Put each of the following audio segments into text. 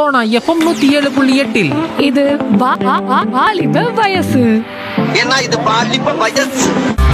Sona FM நூத்தி ஏழு புள்ளி எட்டில் இது வா- வா- வா- வாலிப வயசு ஏன்னா இது பாலிப்ப வயசு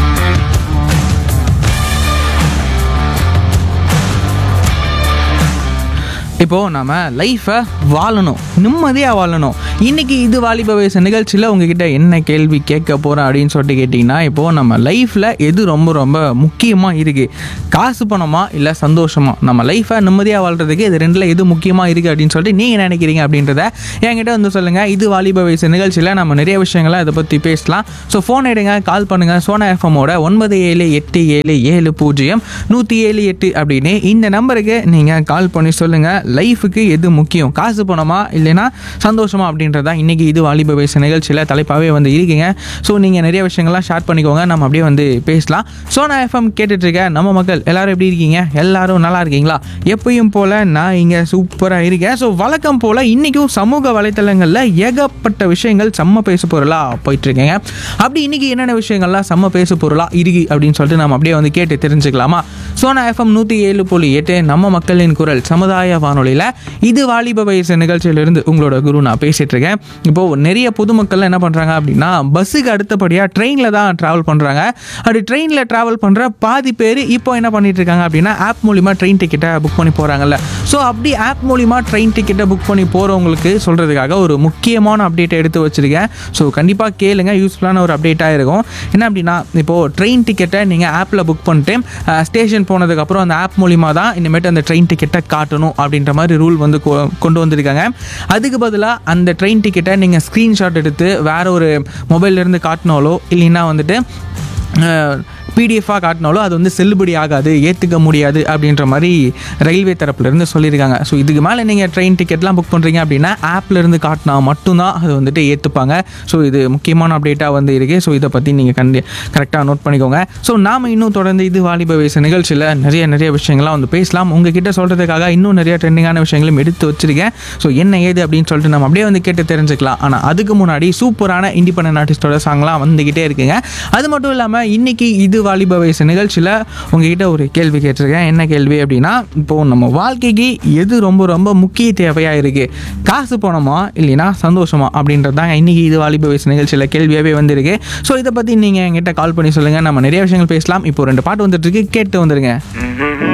இப்போது நம்ம லைஃப்பை வாழணும் நிம்மதியாக வாழணும் இன்றைக்கி இது வாலிப வயசு நிகழ்ச்சியில் உங்ககிட்ட என்ன கேள்வி கேட்க போகிறேன் அப்படின்னு சொல்லிட்டு கேட்டிங்கன்னா இப்போது நம்ம லைஃப்பில் எது ரொம்ப ரொம்ப முக்கியமாக இருக்குது காசு பணமா இல்லை சந்தோஷமா நம்ம லைஃப்பை நிம்மதியாக வாழ்கிறதுக்கு இது ரெண்டில் எது முக்கியமாக இருக்குது அப்படின்னு சொல்லிட்டு நீங்கள் நினைக்கிறீங்க அப்படின்றத என்கிட்ட வந்து சொல்லுங்கள் இது வாலிப வயசு நிகழ்ச்சியில் நம்ம நிறைய விஷயங்களை இதை பற்றி பேசலாம் ஸோ ஃபோன் எடுங்க கால் பண்ணுங்கள் சோனா எஃப்எம்மோட ஒன்பது ஏழு எட்டு ஏழு ஏழு பூஜ்ஜியம் நூற்றி ஏழு எட்டு அப்படின்னு இந்த நம்பருக்கு நீங்கள் கால் பண்ணி சொல்லுங்கள் லைஃபுக்கு எது முக்கியம் காசு பணமா இல்லைன்னா சந்தோஷமா அப்படின்றதா இன்றைக்கி இது வாலிப வயசு நிகழ்ச்சியில் தலைப்பாகவே வந்து இருக்கீங்க ஸோ நீங்கள் நிறைய விஷயங்கள்லாம் ஷேர் பண்ணிக்கோங்க நம்ம அப்படியே வந்து பேசலாம் சோனா எஃப்எம் கேட்டுட்ருக்க நம்ம மக்கள் எல்லாரும் எப்படி இருக்கீங்க எல்லாரும் நல்லா இருக்கீங்களா எப்பயும் போல் நான் இங்கே சூப்பராக இருக்கேன் ஸோ வழக்கம் போல் இன்றைக்கும் சமூக வலைத்தளங்களில் ஏகப்பட்ட விஷயங்கள் செம்ம பேசு பொருளாக போயிட்டுருக்கேங்க அப்படி இன்றைக்கி என்னென்ன விஷயங்கள்லாம் செம்ம பேசு பொருளாக இருக்கு அப்படின்னு சொல்லிட்டு நம்ம அப்படியே வந்து கேட்டு தெரிஞ்சுக்கலாமா சோனா எஃப்எம் நூற்றி ஏழு புள்ளி எட்டு நம்ம மக்களின் குரல் சமுதாய வானொலியில் இது வாலிப வயசு நிகழ்ச்சியிலிருந்து உங்களோட குரு நான் பேசிகிட்டு இருக்கேன் இப்போது நிறைய பொதுமக்கள் என்ன பண்ணுறாங்க அப்படின்னா பஸ்ஸுக்கு அடுத்தபடியாக ட்ரெயினில் தான் ட்ராவல் பண்ணுறாங்க அப்படி ட்ரெயினில் ட்ராவல் பண்ணுற பாதி பேர் இப்போ என்ன பண்ணிட்டு இருக்காங்க அப்படின்னா ஆப் மூலிமா ட்ரெயின் டிக்கெட்டை புக் பண்ணி போகிறாங்கல்ல ஸோ அப்படி ஆப் மூலிமா ட்ரெயின் டிக்கெட்டை புக் பண்ணி போகிறவங்களுக்கு சொல்கிறதுக்காக ஒரு முக்கியமான அப்டேட்டை எடுத்து வச்சுருக்கேன் ஸோ கண்டிப்பாக கேளுங்க யூஸ்ஃபுல்லான ஒரு அப்டேட்டாக இருக்கும் என்ன அப்படின்னா இப்போது ட்ரெயின் டிக்கெட்டை நீங்கள் ஆப்பில் புக் பண்ணிட்டு ஸ்டேஷன் போனதுக்கப்புறம் அந்த ஆப் மூலிமா தான் இனிமேட்டு அந்த ட்ரெயின் டிக்கெட்டை காட்டணும் அப்படின்ற மாதிரி ரூல் வந்து கொ- கொண்டு வந்திருக்காங்க அதுக்கு பதிலாக அந்த ட்ரெயின் டிக்கெட்டை நீங்கள் ஸ்க்ரீன்ஷாட் எடுத்து வேற ஒரு மொபைல்லேருந்து காட்டினாலோ இல்லைன்னா வந்துட்டு பிடிஎஃபாக காட்டினாலும் அது வந்து செல்லுபடி ஆகாது ஏற்றுக்க முடியாது அப்படின்ற மாதிரி ரயில்வே தரப்புலேருந்து சொல்லியிருக்காங்க ஸோ இதுக்கு மேலே நீங்கள் ட்ரெயின் டிக்கெட்லாம் புக் பண்ணுறீங்க அப்படின்னா ஆப்லேருந்து காட்டினா மட்டும்தான் அது வந்துட்டு ஏற்றுப்பாங்க ஸோ இது முக்கியமான அப்டேட்டாக வந்து இருக்குது ஸோ இதை பற்றி நீங்கள் கண்டி கரெக்டாக நோட் பண்ணிக்கோங்க ஸோ நாம் இன்னும் தொடர்ந்து இது வாலிப வயசு நிகழ்ச்சியில் நிறைய நிறைய விஷயங்கள்லாம் வந்து பேசலாம் உங்ககிட்ட சொல்கிறதுக்காக இன்னும் நிறைய ட்ரெண்டிங்கான விஷயங்களும் எடுத்து வச்சிருக்கேன் ஸோ என்ன ஏது அப்படின்னு சொல்லிட்டு நம்ம அப்படியே வந்து கேட்டு தெரிஞ்சுக்கலாம் ஆனால் அதுக்கு முன்னாடி சூப்பரான இண்டிபெண்டன்ட் ஆர்டிஸ்டோட சாங்லாம் வந்துக்கிட்டே இருக்குங்க அது மட்டும் இல்லாமல் இன்னைக்கு இது வாலிப வயசு நிகழ்ச்சியில் உங்ககிட்ட ஒரு கேள்வி கேட்டிருக்கேன் என்ன கேள்வி அப்படின்னா இப்போது நம்ம வாழ்க்கைக்கு எது ரொம்ப ரொம்ப முக்கிய தேவையாக இருக்குது காசு பணமா இல்லைன்னா சந்தோஷமா அப்படின்றது தான் இன்னைக்கு இது வாலிப வயசு நிகழ்ச்சியில் கேள்வியாகவே வந்திருக்கு ஸோ இதை பற்றி நீங்கள் என்கிட்ட கால் பண்ணி சொல்லுங்கள் நம்ம நிறைய விஷயங்கள் பேசலாம் இப்போ ரெண்டு பாட்டு வந்துட்டு இருக்கு கேட்டு வந்துருங்க